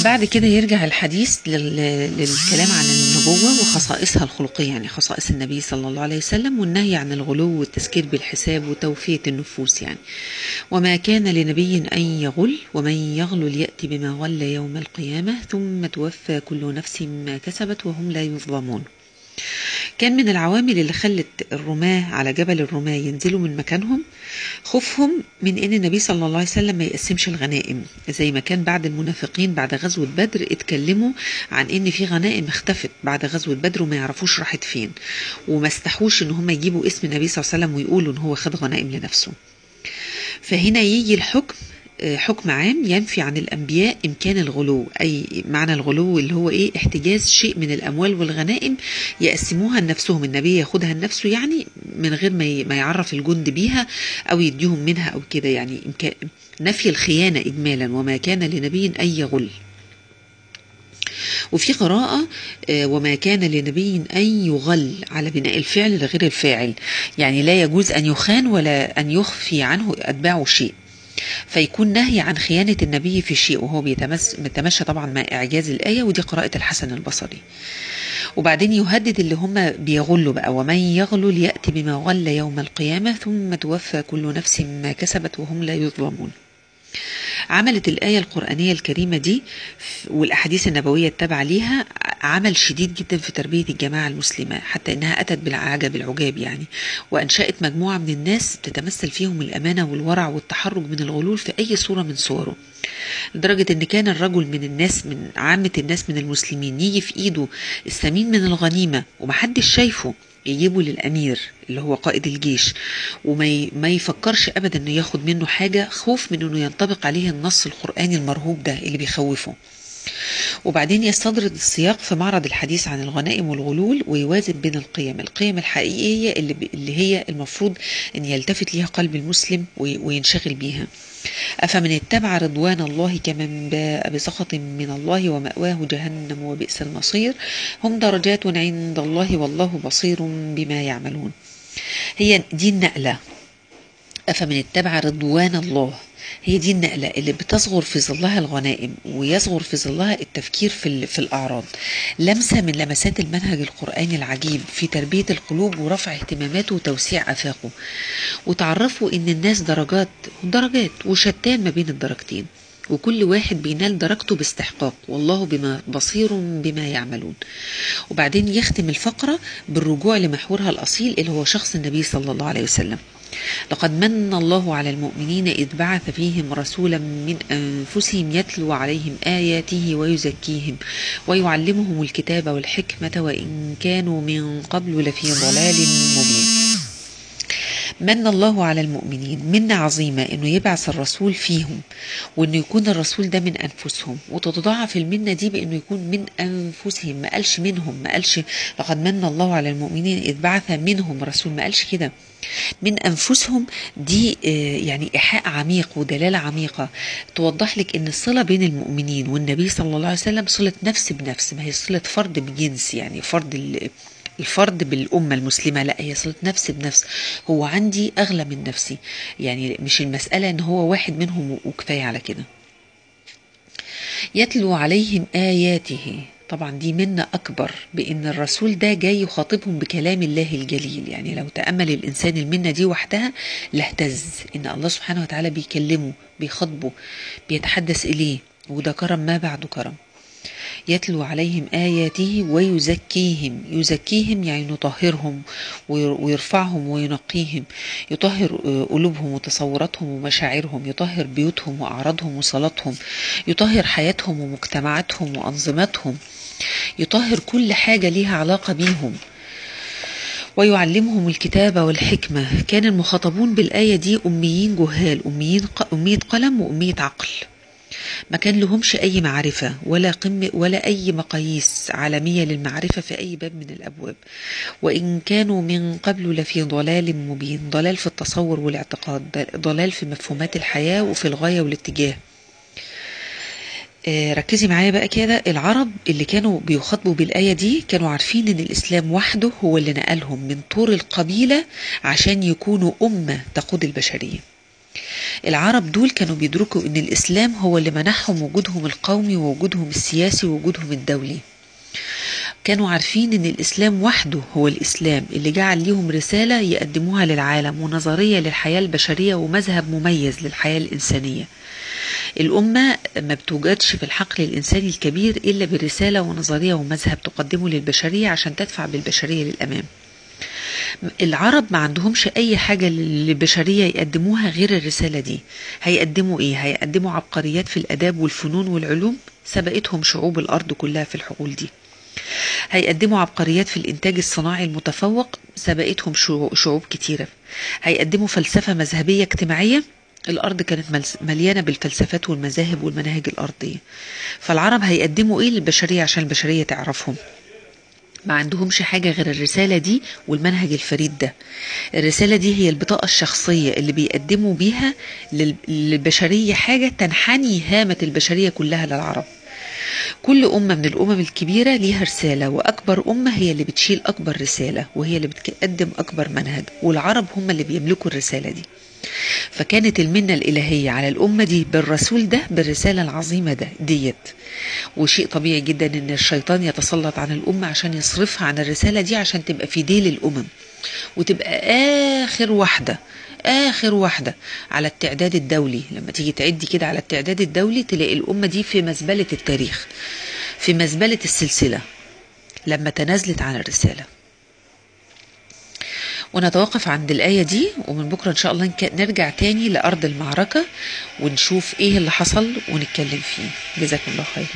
بعد كده يرجع الحديث لل- للكلام عن النبوة وخصائصها الخلقية يعني خصائص النبي صلى الله عليه وسلم والنهي عن الغلو والتذكير بالحساب وتوفية النفوس يعني وما كان لنبي أن يغل ومن يغل يأتي بما غل يوم القيامة ثم توفى كل نفس ما كسبت وهم لا يظلمون كان من العوامل اللي خلت الرماة على جبل الرماة ينزلوا من مكانهم خوفهم من ان النبي صلى الله عليه وسلم ما يقسمش الغنائم زي ما كان بعد المنافقين بعد غزوة بدر اتكلموا عن ان في غنائم اختفت بعد غزوة بدر وما يعرفوش راحت فين وما استحوش ان هم يجيبوا اسم النبي صلى الله عليه وسلم ويقولوا ان هو خد غنائم لنفسه فهنا يجي الحكم آه، حكم عام ينفي عن الأنبياء إمكان الغلو أي معنى الغلو اللي هو إيه احتجاز شيء من الأموال والغنائم يقسموها لنفسهم النبي ياخدها لنفسه يعني من غير ما ي- ما يعرف الجند بيها أو يديهم منها أو كده يعني إمكان نفي الخيانة إجمالا وما كان لنبي أن يغل وفي قراءة آه، وما كان لنبي أن يغل على بناء الفعل لغير الفاعل يعني لا يجوز أن يخان ولا أن يخفي عنه أتباعه شيء فيكون نهي عن خيانة النبي في شيء وهو بيتمس- بيتمشى طبعا مع إعجاز الآية ودي قراءة الحسن البصري وبعدين يهدد اللي هم بيغلوا بقى ومن يغلل يأتي بما غل يوم القيامة ثم توفى كل نفس ما كسبت وهم لا يظلمون عملت الآية القرآنية الكريمة دي ف- والأحاديث النبوية التابعة ليها عمل شديد جدا في تربية الجماعة المسلمة حتى إنها أتت بالعجب العجاب يعني وأنشأت مجموعة من الناس تتمثل فيهم الأمانة والورع والتحرج من الغلول في أي صورة من صوره لدرجة إن كان الرجل من الناس من عامة الناس من المسلمين يجي في إيده الثمين من الغنيمة ومحدش شايفه يجيبه للأمير اللي هو قائد الجيش وما ي- ما يفكرش أبدا إنه ياخد منه حاجة خوف من إنه ينطبق عليه النص القرآني المرهوب ده اللي بيخوفه وبعدين يستدرد السياق في معرض الحديث عن الغنائم والغلول ويوازن بين القيم القيم الحقيقية اللي, ب- اللي هي المفروض أن يلتفت ليها قلب المسلم وي- وينشغل بيها أفمن اتبع رضوان الله كمن باء بسخط من الله ومأواه جهنم وبئس المصير هم درجات عند الله والله بصير بما يعملون هي دي النقلة أفمن اتبع رضوان الله هي دي النقلة اللي بتصغر في ظلها الغنائم ويصغر في ظلها التفكير في, ال- في الأعراض لمسة من لمسات المنهج القرآني العجيب في تربية القلوب ورفع اهتماماته وتوسيع آفاقه وتعرفوا إن الناس درجات درجات وشتان ما بين الدرجتين وكل واحد بينال درجته باستحقاق والله بما بصير بما يعملون وبعدين يختم الفقرة بالرجوع لمحورها الأصيل اللي هو شخص النبي صلى الله عليه وسلم لقد من الله على المؤمنين إذ بعث فيهم رسولا من أنفسهم يتلو عليهم آياته ويزكيهم ويعلمهم الكتاب والحكمة وإن كانوا من قبل لفي ضلال مبين من الله على المؤمنين منة عظيمة انه يبعث الرسول فيهم وانه يكون الرسول ده من انفسهم وتتضاعف المنة دي بانه يكون من انفسهم ما قالش منهم ما قالش لقد من الله على المؤمنين اذ بعث منهم رسول ما قالش كده من انفسهم دي آه، يعني ايحاء عميق ودلاله عميقه توضح لك ان الصله بين المؤمنين والنبي صلى الله عليه وسلم صله نفس بنفس ما هي صله فرد بجنس يعني فرد ال- الفرد بالأمة المسلمة لا هي صلة نفس بنفس هو عندي أغلى من نفسي يعني مش المسألة إن هو واحد منهم وكفاية على كده يتلو عليهم آياته طبعا دي منة أكبر بأن الرسول ده جاي يخاطبهم بكلام الله الجليل يعني لو تأمل الإنسان المنة دي وحدها لاهتز إن الله سبحانه وتعالى بيكلمه بيخاطبه بيتحدث إليه وده كرم ما بعده كرم يتلو عليهم آياته ويزكيهم يزكيهم يعني يطهرهم وير- ويرفعهم وينقيهم يطهر آه، قلوبهم وتصوراتهم ومشاعرهم يطهر بيوتهم وأعراضهم وصلاتهم يطهر حياتهم ومجتمعاتهم وأنظمتهم يطهر كل حاجة ليها علاقة بيهم ويعلمهم الكتاب والحكمة كان المخاطبون بالآية دي أميين جهال أميين ق... أمية قلم وأمية عقل ما كان لهمش أي معرفة ولا قمة ولا أي مقاييس عالمية للمعرفة في أي باب من الأبواب وإن كانوا من قبل لفي ضلال مبين ضلال في التصور والاعتقاد ضلال في مفهومات الحياة وفي الغاية والاتجاه آه، ركزي معايا بقى كده العرب اللي كانوا بيخاطبوا بالآية دي كانوا عارفين ان الإسلام وحده هو اللي نقلهم من طور القبيلة عشان يكونوا أمة تقود البشرية العرب دول كانوا بيدركوا ان الاسلام هو اللي منحهم وجودهم القومي ووجودهم السياسي ووجودهم الدولي كانوا عارفين ان الاسلام وحده هو الاسلام اللي جعل ليهم رسالة يقدموها للعالم ونظرية للحياة البشرية ومذهب مميز للحياة الانسانية الأمة ما بتوجدش في الحقل الإنساني الكبير إلا برسالة ونظرية ومذهب تقدمه للبشرية عشان تدفع بالبشرية للأمام العرب ما عندهمش أي حاجة للبشرية يقدموها غير الرسالة دي هيقدموا إيه؟ هيقدموا عبقريات في الأداب والفنون والعلوم سبقتهم شعوب الأرض كلها في الحقول دي هيقدموا عبقريات في الإنتاج الصناعي المتفوق سبقتهم شعوب كتيرة هيقدموا فلسفة مذهبية اجتماعية الأرض كانت مليانة بالفلسفات والمذاهب والمناهج الأرضية فالعرب هيقدموا إيه للبشرية عشان البشرية تعرفهم ما عندهمش حاجة غير الرسالة دي والمنهج الفريد ده الرسالة دي هي البطاقة الشخصية اللي بيقدموا بيها للبشرية حاجة تنحني هامة البشرية كلها للعرب كل أمة من الأمم الكبيرة ليها رسالة وأكبر أمة هي اللي بتشيل أكبر رسالة وهي اللي بتقدم أكبر منهج والعرب هم اللي بيملكوا الرسالة دي فكانت المنة الإلهية على الأمة دي بالرسول ده بالرسالة العظيمة ده ديت وشيء طبيعي جدا ان الشيطان يتسلط عن الأمة عشان يصرفها عن الرسالة دي عشان تبقى في ديل الأمم وتبقى آخر واحدة آخر واحدة على التعداد الدولي لما تيجي تعدي كده على التعداد الدولي تلاقي الأمة دي في مزبلة التاريخ في مزبلة السلسلة لما تنازلت عن الرسالة ونتوقف عند الآية دي ومن بكرة إن شاء الله نرجع تاني لأرض المعركة ونشوف إيه اللي حصل ونتكلم فيه جزاكم الله خير